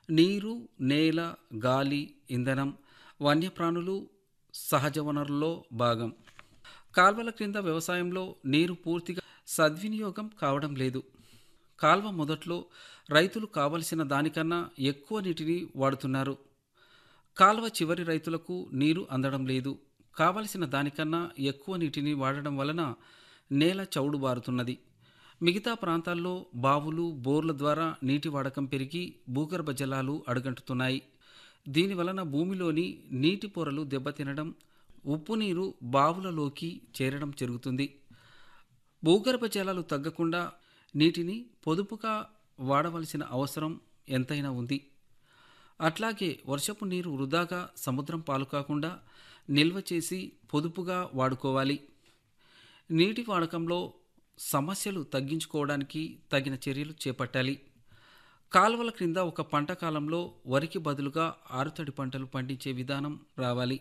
నీరు నేల గాలి ఇంధనం వన్యప్రాణులు సహజ వనరుల్లో భాగం కాల్వల క్రింద వ్యవసాయంలో నీరు పూర్తిగా సద్వినియోగం కావడం లేదు కాల్వ మొదట్లో రైతులు కావలసిన దానికన్నా ఎక్కువ నీటిని వాడుతున్నారు కాల్వ చివరి రైతులకు నీరు అందడం లేదు కావలసిన దానికన్నా ఎక్కువ నీటిని వాడడం వలన నేల చౌడు బారుతున్నది మిగతా ప్రాంతాల్లో బావులు బోర్ల ద్వారా నీటి వాడకం పెరిగి భూగర్భ జలాలు అడుగంటుతున్నాయి దీని వలన భూమిలోని నీటి పొరలు దెబ్బతినడం ఉప్పు నీరు బావులలోకి చేరడం జరుగుతుంది భూగర్భ జలాలు తగ్గకుండా నీటిని పొదుపుగా వాడవలసిన అవసరం ఎంతైనా ఉంది అట్లాగే వర్షపు నీరు వృధాగా సముద్రం పాలు కాకుండా నిల్వ చేసి పొదుపుగా వాడుకోవాలి నీటి వాడకంలో సమస్యలు తగ్గించుకోవడానికి తగిన చర్యలు చేపట్టాలి కాలువల క్రింద ఒక పంట కాలంలో వరికి బదులుగా ఆరుతడి పంటలు పండించే విధానం రావాలి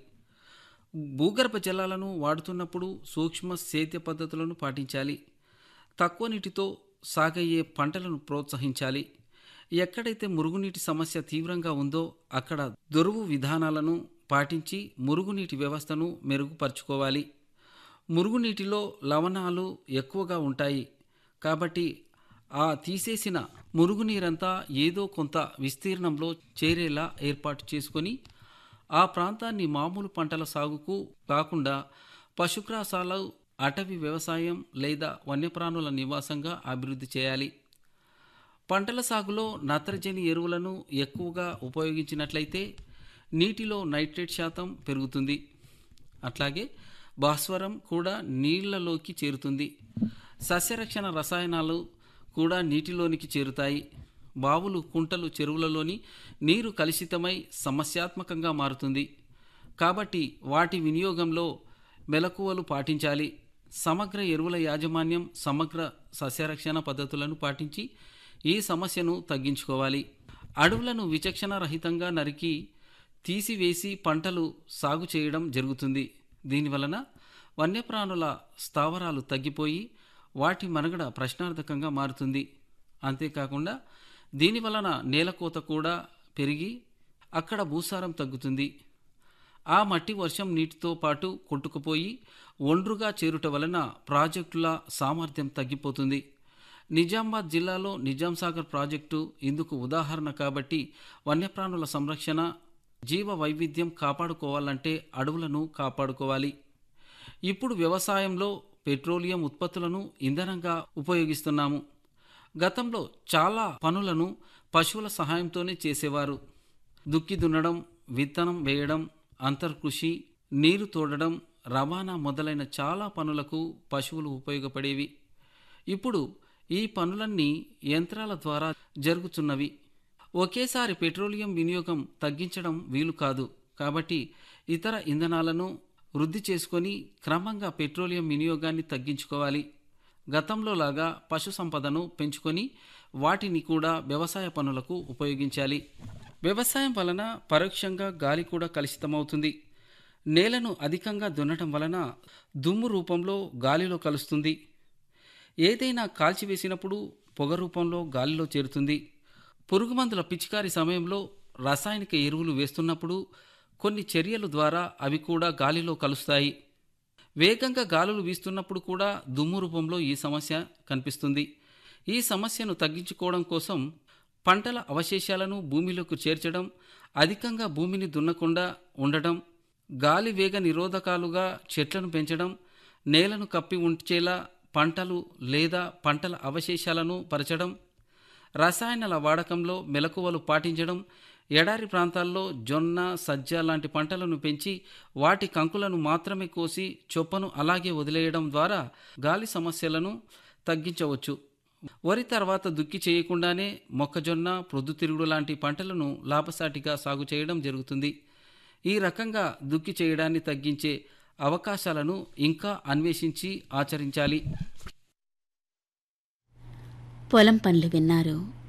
భూగర్భ జలాలను వాడుతున్నప్పుడు సూక్ష్మ సేద్య పద్ధతులను పాటించాలి తక్కువ నీటితో సాగయ్యే పంటలను ప్రోత్సహించాలి ఎక్కడైతే మురుగునీటి సమస్య తీవ్రంగా ఉందో అక్కడ దొరువు విధానాలను పాటించి మురుగునీటి వ్యవస్థను మెరుగుపరుచుకోవాలి మురుగునీటిలో లవణాలు ఎక్కువగా ఉంటాయి కాబట్టి ఆ తీసేసిన మురుగునీరంతా ఏదో కొంత విస్తీర్ణంలో చేరేలా ఏర్పాటు చేసుకొని ఆ ప్రాంతాన్ని మామూలు పంటల సాగుకు కాకుండా పశుగ్రాసాలు అటవీ వ్యవసాయం లేదా వన్యప్రాణుల నివాసంగా అభివృద్ధి చేయాలి పంటల సాగులో నత్రజని ఎరువులను ఎక్కువగా ఉపయోగించినట్లయితే నీటిలో నైట్రేట్ శాతం పెరుగుతుంది అట్లాగే భాస్వరం కూడా నీళ్లలోకి చేరుతుంది సస్యరక్షణ రసాయనాలు కూడా నీటిలోనికి చేరుతాయి బావులు కుంటలు చెరువులలోని నీరు కలుషితమై సమస్యాత్మకంగా మారుతుంది కాబట్టి వాటి వినియోగంలో మెలకువలు పాటించాలి సమగ్ర ఎరువుల యాజమాన్యం సమగ్ర సస్యరక్షణ పద్ధతులను పాటించి ఈ సమస్యను తగ్గించుకోవాలి అడవులను విచక్షణ రహితంగా నరికి తీసివేసి పంటలు సాగు చేయడం జరుగుతుంది దీనివలన వన్యప్రాణుల స్థావరాలు తగ్గిపోయి వాటి మనుగడ ప్రశ్నార్థకంగా మారుతుంది అంతేకాకుండా దీనివలన నేలకోత కూడా పెరిగి అక్కడ భూసారం తగ్గుతుంది ఆ మట్టి వర్షం నీటితో పాటు కొట్టుకుపోయి ఒండ్రుగా చేరుట వలన ప్రాజెక్టుల సామర్థ్యం తగ్గిపోతుంది నిజామాబాద్ జిల్లాలో నిజాం సాగర్ ప్రాజెక్టు ఇందుకు ఉదాహరణ కాబట్టి వన్యప్రాణుల సంరక్షణ జీవ వైవిధ్యం కాపాడుకోవాలంటే అడవులను కాపాడుకోవాలి ఇప్పుడు వ్యవసాయంలో పెట్రోలియం ఉత్పత్తులను ఇంధనంగా ఉపయోగిస్తున్నాము గతంలో చాలా పనులను పశువుల సహాయంతోనే చేసేవారు దుక్కి దున్నడం విత్తనం వేయడం అంతర్కృషి నీరు తోడడం రవాణా మొదలైన చాలా పనులకు పశువులు ఉపయోగపడేవి ఇప్పుడు ఈ పనులన్నీ యంత్రాల ద్వారా జరుగుతున్నవి ఒకేసారి పెట్రోలియం వినియోగం తగ్గించడం వీలు కాదు కాబట్టి ఇతర ఇంధనాలను వృద్ధి చేసుకొని క్రమంగా పెట్రోలియం వినియోగాన్ని తగ్గించుకోవాలి గతంలో లాగా పశు సంపదను పెంచుకొని వాటిని కూడా వ్యవసాయ పనులకు ఉపయోగించాలి వ్యవసాయం వలన పరోక్షంగా గాలి కూడా కలుషితమవుతుంది నేలను అధికంగా దున్నటం వలన దుమ్ము రూపంలో గాలిలో కలుస్తుంది ఏదైనా కాల్చివేసినప్పుడు పొగ రూపంలో గాలిలో చేరుతుంది పురుగుమందుల పిచికారి సమయంలో రాసాయనిక ఎరువులు వేస్తున్నప్పుడు కొన్ని చర్యల ద్వారా అవి కూడా గాలిలో కలుస్తాయి వేగంగా గాలులు వీస్తున్నప్పుడు కూడా దుమ్ము రూపంలో ఈ సమస్య కనిపిస్తుంది ఈ సమస్యను తగ్గించుకోవడం కోసం పంటల అవశేషాలను భూమిలోకి చేర్చడం అధికంగా భూమిని దున్నకుండా ఉండడం గాలి వేగ నిరోధకాలుగా చెట్లను పెంచడం నేలను కప్పి ఉంచేలా పంటలు లేదా పంటల అవశేషాలను పరచడం రసాయనాల వాడకంలో మెలకువలు పాటించడం ఎడారి ప్రాంతాల్లో జొన్న సజ్జ లాంటి పంటలను పెంచి వాటి కంకులను మాత్రమే కోసి చొప్పను అలాగే వదిలేయడం ద్వారా గాలి సమస్యలను తగ్గించవచ్చు వరి తర్వాత దుక్కి చేయకుండానే మొక్కజొన్న ప్రొద్దుతిరుగుడు లాంటి పంటలను లాభసాటిగా సాగు చేయడం జరుగుతుంది ఈ రకంగా దుక్కి చేయడాన్ని తగ్గించే అవకాశాలను ఇంకా అన్వేషించి ఆచరించాలి పొలం పనులు విన్నారు